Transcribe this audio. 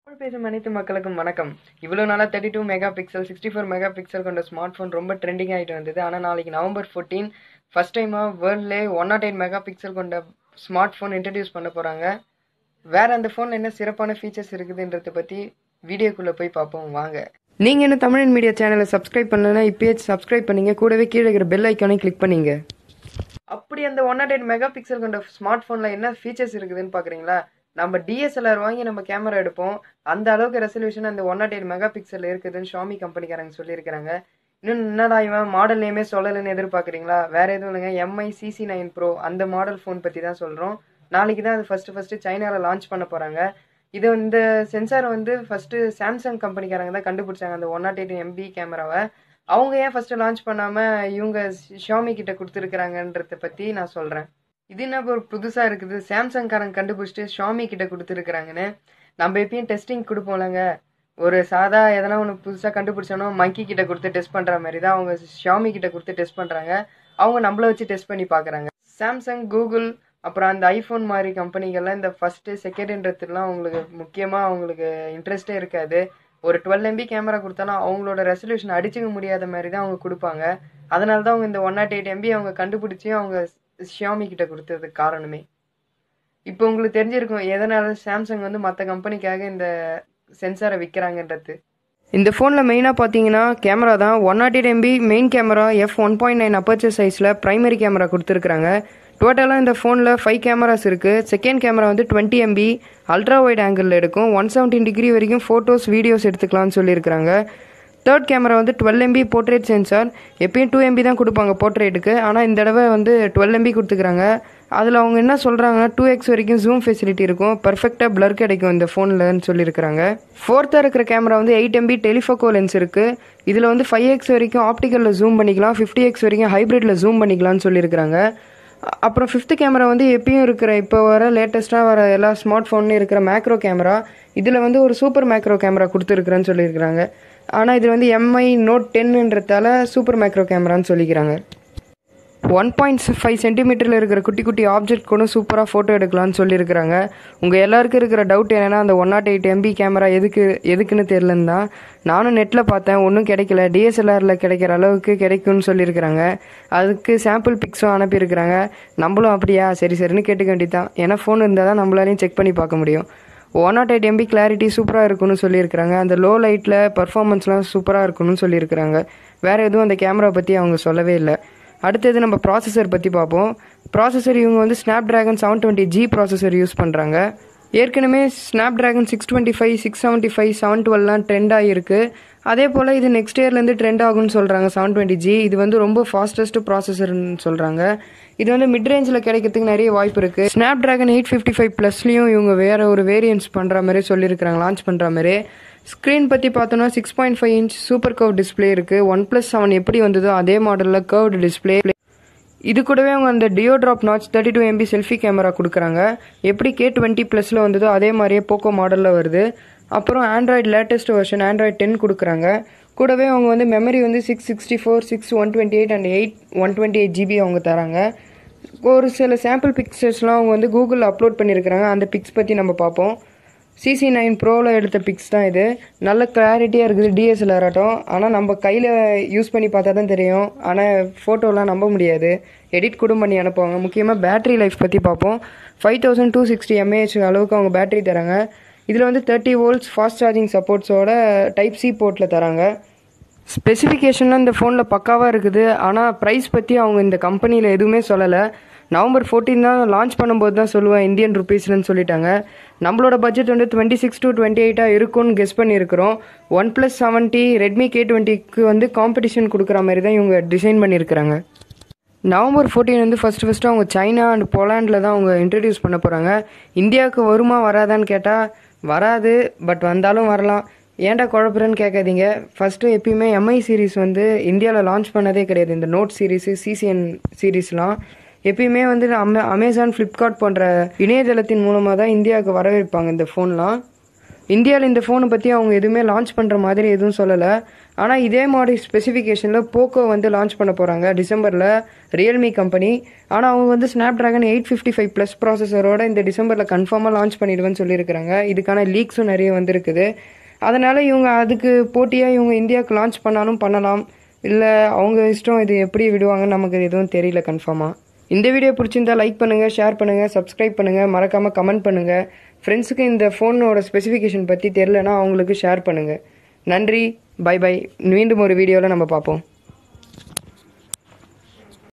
தமிழ் பேசும் அனைத்து மக்களுக்கும் வணக்கம் இவ்வளோ நாளாக thirty two megapixel sixty four megapixel கொண்ட ஸ்மார்ட் ஃபோன் ரொம்ப ட்ரெண்டிங் ஆகிட்டு வந்தது ஆனால் நாளைக்கு நவம்பர் ஃபோர்டீன் ஃபர்ஸ்ட் டைமாக வேர்ல்ட்லே one nought eight megapixel கொண்ட ஸ்மார்ட் ஃபோன் இன்ட்ரடியூஸ் பண்ண போகிறாங்க வேற அந்த ஃபோனில் என்ன சிறப்பான ஃபீச்சர்ஸ் இருக்குதுன்றதை பற்றி வீடியோக்குள்ளே போய் பார்ப்போம் வாங்க நீங்கள் இன்னும் தமிழன் மீடியா சேனலை சப்ஸ்கிரைப் பண்ணலன்னா இப்பயே சப்ஸ்கிரைப் பண்ணீங்க கூடவே கீழே இருக்கிற பெல் ஐக்கானையும் கிளிக் பண்ணீங்க அப்படி அந்த one nought eight megapixel கொண்ட ஸ்மார்ட் ஃபோனில் என்ன ஃபீச்சர்ஸ் இருக்குதுன்னு பார்க்குறீங்களா நம்ம டிஎஸ்எல்ஆர் வாங்கி நம்ம கேமரா எடுப்போம் அந்த அளவுக்கு ரெசல்யூஷன் அந்த one nought eight megapixel இருக்குதுன்னு ஷாமி கம்பெனிக்காரங்க சொல்லியிருக்கிறாங்க இன்னும் என்னடா இவன் மாடல் நேமே சொல்லலைன்னு எதிர்பார்க்குறீங்களா வேற எதுவும் இல்லைங்க எம்ஐ சிசி நைன் ப்ரோ அந்த மாடல் ஃபோன் பற்றி தான் சொல்கிறோம் நாளைக்கு தான் அது ஃபஸ்ட்டு ஃபஸ்ட்டு சைனாவில் லான்ச் பண்ண போகிறாங்க இது இந்த சென்சாரை வந்து ஃபஸ்ட்டு சாம்சங் கம்பெனிக்காரங்க தான் கண்டுபிடிச்சாங்க அந்த ஒன் நாட் எயிட் எம்பி கேமராவை அவங்க ஏன் ஃபஸ்ட்டு லான்ச் பண்ணாமல் இவங்க ஷாமி கிட்ட கொடுத்துருக்குறாங்கன்றத பற்றி நான் சொல்கிறேன் இது என்ன ஒரு புதுசாக இருக்குது சாம்சங்காரங்க கண்டுபிடிச்சிட்டு ஷாமி கிட்ட கொடுத்துருக்குறாங்கன்னு நம்ம எப்பயும் டெஸ்டிங் கொடுப்போம்லங்க ஒரு சாதா எதனா ஒன்று புதுசாக கண்டுபிடிச்சானோ மங்கி கிட்ட கொடுத்து டெஸ்ட் பண்ணுற மாதிரி தான் அவங்க ஷாமி கிட்ட கொடுத்து டெஸ்ட் பண்ணுறாங்க அவங்க நம்மள வச்சு டெஸ்ட் பண்ணி பார்க்குறாங்க சாம்சங் கூகுள் அப்புறம் அந்த ஐஃபோன் மாதிரி கம்பெனிகள்லாம் இந்த ஃபஸ்ட்டு செகண்ட்ன்றதுலாம் அவங்களுக்கு முக்கியமாக அவங்களுக்கு இன்ட்ரெஸ்டே இருக்காது ஒரு டுவெல் எம்பி கேமரா கொடுத்தாலும் அவங்களோட ரெசல்யூஷன் அடிச்சுக்க முடியாத மாதிரி தான் அவங்க கொடுப்பாங்க அதனால தான் அவங்க இந்த ஒன் நாட் எயிட் எம்பி அவங்க கண்டுபிடிச்சி அவங்க ஷியாமி கிட்ட கொடுத்ததுக்கு காரணமே இப்போ உங்களுக்கு தெரிஞ்சிருக்கும் எதனால சாம்சங் வந்து மற்ற கம்பெனிக்காக இந்த சென்சாரை விற்கிறாங்கன்றது இந்த ஃபோனில் மெயினாக பார்த்தீங்கன்னா கேமரா தான் one nought eight MP main camera F one point nine aperture சைஸில் ப்ரைமரி கேமரா கொடுத்துருக்குறாங்க டோட்டலாக இந்த ஃபோனில் ஃபைவ் கேமராஸ் இருக்குது செகண்ட் கேமரா வந்து டுவெண்ட்டி எம்பி அல்ட்ரா வைட் ஆங்கிளில் எடுக்கும் ஒன் செவன்டீன் டிகிரி வரைக்கும் ஃபோட்டோஸ் வீடியோஸ் எடுத்துக்கலாம்னு சொல்லியிருக்கிறாங்க தேர்ட் கேமரா வந்து டுவெல் எம்பி போர்ட்ரேட் சென்சார் எப்பயும் டூ எம்பி தான் கொடுப்பாங்க போர்ட்ரேட்டுக்கு ஆனால் இந்த தடவை வந்து டுவெல் எம்பி கொடுத்துக்கிறாங்க அதில் அவங்க என்ன சொல்கிறாங்கன்னா டூ எக்ஸ் வரைக்கும் ஜூம் ஃபெசிலிட்டி இருக்கும் பர்ஃபெக்டாக பிளர் கிடைக்கும் இந்த ஃபோனில்னு சொல்லியிருக்கிறாங்க ஃபோர்த்தாக இருக்கிற கேமரா வந்து எயிட் எம்பி டெலிஃபோக்கோ லென்ஸ் இருக்குது இதில் வந்து ஃபைவ் எக்ஸ் வரைக்கும் ஆப்டிக்கலில் ஜூம் பண்ணிக்கலாம் ஃபிஃப்டி எக்ஸ் வரைக்கும் ஹைப்ரிட்டில் ஜூம் பண்ணிக்கலாம்னு சொல்லியிருக்கிறாங்க அப்புறம் ஃபிஃப்த் கேமரா வந்து எப்பயும் இருக்கிற இப்போ வர லேட்டஸ்ட்டாக வர எல்லா ஸ்மார்ட் ஃபோன்லேயும் இருக்கிற மேக்ரோ கேமரா இதில் வந்து ஒரு சூப்பர் மேக்ரோ கேமரா கொடுத்துருக்குறேன்னு சொல்லியிருக்கிறாங்க ஆனால் இது வந்து எம்ஐ நோட் டென்னுன்றதால சூப்பர் மேக்ரோ கேமரான்னு சொல்லிக்கிறாங்க ஒன் பாயிண்ட் ஃபைவ் சென்டிமீட்டரில் இருக்கிற குட்டி குட்டி ஆப்ஜெக்ட் கூட சூப்பராக ஃபோட்டோ எடுக்கலாம்னு சொல்லியிருக்கிறாங்க உங்கள் எல்லாருக்கும் இருக்கிற டவுட் என்னென்னா அந்த one nought eight MP camera எதுக்கு எதுக்குன்னு தெரிலன்னு தான் நானும் நெட்டில் பார்த்தேன் ஒன்றும் கிடைக்கல டிஎஸ்எல்ஆரில் கிடைக்கிற அளவுக்கு கிடைக்கும்னு சொல்லியிருக்கிறாங்க அதுக்கு சாம்பிள் பிக்ஸும் அனுப்பியிருக்கிறாங்க நம்மளும் அப்படியா சரி சரின்னு கேட்டுக்க வேண்டியதான் ஏன்னா ஃபோன் இருந்தால் தான் நம்மளாலையும் செக் பண்ணி பார்க்க முடியும் one nought eight MP clarity சூப்பராக இருக்குன்னு சொல்லியிருக்கிறாங்க அந்த லோ லைட்டில் பர்ஃபார்மன்ஸ்லாம் சூப்பராக இருக்குன்னு சொல்லியிருக்கிறாங்க வேறு எதுவும் அந்த கேமரா பற்றி அவங்க சொல்லவே இல்லை அடுத்தது நம்ம ப்ராசஸர் பற்றி பார்ப்போம் ப்ராசஸர் இவங்க வந்து Snapdragon seven twenty G processor use பண்ணுறாங்க ஏற்கனவே Snapdragon six twenty five six seventy five seven டுவெல்லாம் ட்ரெண்ட் ஆகிருக்கு அதே போல் இது நெக்ஸ்ட் இயர்லேருந்து ட்ரெண்ட் ஆகும்னு சொல்கிறாங்க செவன் டுவெண்ட்டி ஜி இது வந்து ரொம்ப ஃபாஸ்டஸ்ட் ப்ராசஸர்னு சொல்கிறாங்க இது வந்து மிட் ரேஞ்சில் கிடைக்கிறதுக்கு நிறைய வாய்ப்பு இருக்குது Snapdragon eight fifty five ப்ளஸ்லேயும் இவங்க வேறு ஒரு வேரியன்ஸ் பண்ணுற மாதிரி சொல்லியிருக்கிறாங்க லான்ச் பண்ணுற மாதிரி ஸ்க்ரீன் பற்றி பார்த்தோன்னா six point five inch super curve display இருக்குது ஒன் ப்ளஸ் செவன் எப்படி வந்ததோ அதே மாடலில் கர்வ்டு டிஸ்பிளே இது கூடவே அவங்க அந்த dew drop notch thirty two MP selfie camera கொடுக்குறாங்க எப்படி கே டுவெண்ட்டி ப்ளஸில் வந்ததோ அதே மாதிரியே போக்கோ மாடலில் வருது அப்புறம் Android latest version Android ten கொடுக்குறாங்க கூடவே அவங்க வந்து மெமரி வந்து six sixty four six one twenty eight and eight one twenty eight GB அவங்க தராங்க ஒரு சில சாம்பிள் பிக்சர்ஸ்லாம் அவங்க வந்து கூகுளில் அப்லோட் பண்ணியிருக்கிறாங்க அந்த பிக்ஸ் பற்றி நம்ம பார்ப்போம் சிசி நைன் ப்ரோவில் எடுத்த பிக்ஸ் தான் இது நல்ல கிளாரிட்டியாக இருக்குது டிஎஸ்எல்ஆர் ஆட்டம் ஆனால் நம்ம கையில் யூஸ் பண்ணி பார்த்தா தான் தெரியும் ஆனால் ஃபோட்டோலாம் நம்ப முடியாது எடிட் கூட பண்ணி அனுப்புவாங்க முக்கியமாக பேட்டரி லைஃப் பற்றி பார்ப்போம் five thousand two sixty mAh அளவுக்கு அவங்க பேட்டரி தராங்க இதில் வந்து தேர்ட்டி வோல்ட்ஸ் ஃபாஸ்ட் சார்ஜிங் சப்போர்ட்ஸோட டைப் சி போர்ட்டில் தராங்க ஸ்பெசிஃபிகேஷன்லாம் இந்த ஃபோனில் பக்காவாக இருக்குது ஆனால் ப்ரைஸ் பற்றி அவங்க இந்த கம்பெனியில் எதுவுமே சொல்லலை நவம்பர் ஃபோர்டீன் தான் லான்ச் பண்ணும்போது தான் சொல்லுவேன் இந்தியன் ருபீஸ்லன்னு சொல்லிட்டாங்க நம்மளோட பட்ஜெட் வந்து டுவெண்ட்டி சிக்ஸ் டு டுவெண்ட்டி எயிட்டாக இருக்கும்னு கெஸ் பண்ணியிருக்கிறோம் OnePlus seventy Redmi K டுவெண்ட்டிக்கு வந்து காம்படிஷன் கொடுக்குற மாதிரி தான் இவங்க டிசைன் பண்ணியிருக்கிறாங்க நவம்பர் ஃபோர்டீன் வந்து ஃபஸ்ட்டு ஃபஸ்ட்டு அவங்க சைனா அண்ட் போலாண்டில் தான் அவங்க இன்ட்ரடியூஸ் பண்ண போகிறாங்க இந்தியாவுக்கு வருமா வராதான்னு கேட்டால் வராது பட் வந்தாலும் வரலாம் ஏன்டா குழப்புறேன்னு கேட்காதீங்க ஃபஸ்ட்டு எப்பயுமே எம்ஐ சீரீஸ் வந்து இந்தியாவில் லான்ச் பண்ணதே கிடையாது இந்த நோட் சீரீஸு சிசிஎன் சீரீஸ்லாம் எப்பயுமே வந்து அமே அமேசான் ஃப்ளிப்கார்ட் போன்ற இணையதளத்தின் மூலமாக தான் இந்தியாவுக்கு வரவேற்பாங்க இந்த ஃபோன்லாம் இந்தியாவில் இந்த ஃபோனை பற்றி அவங்க எதுவுமே லான்ச் பண்ணுற மாதிரி எதுவும் சொல்லலை ஆனால் இதே மாதிரி ஸ்பெசிஃபிகேஷனில் போக்கோ வந்து லான்ச் பண்ண போகிறாங்க டிசம்பரில் ரியல்மி கம்பெனி ஆனால் அவங்க வந்து Snapdragon eight fifty five plus ப்ராசஸரோட இந்த டிசம்பரில் கன்ஃபார்மாக லான்ச் பண்ணிடுவேன்னு சொல்லியிருக்கிறாங்க இதுக்கான லீக்ஸும் நிறைய வந்திருக்குது அதனால் இவங்க அதுக்கு போட்டியாக இவங்க இந்தியாவுக்கு லான்ச் பண்ணாலும் பண்ணலாம் இல்லை அவங்க இஷ்டம் இது எப்படி விடுவாங்கன்னு நமக்கு எதுவும் தெரியல கன்ஃபார்மாக இந்த வீடியோ பிடிச்சிருந்தா லைக் பண்ணுங்கள் ஷேர் பண்ணுங்கள் சப்ஸ்கிரைப் பண்ணுங்கள் மறக்காமல் கமெண்ட் பண்ணுங்கள் ஃப்ரெண்ட்ஸுக்கு இந்த ஃபோனோட ஸ்பெசிஃபிகேஷன் பற்றி தெரிலனா அவங்களுக்கு ஷேர் பண்ணுங்கள் நன்றி பை பை மீண்டும் ஒரு வீடியோவில் நம்ம பார்ப்போம்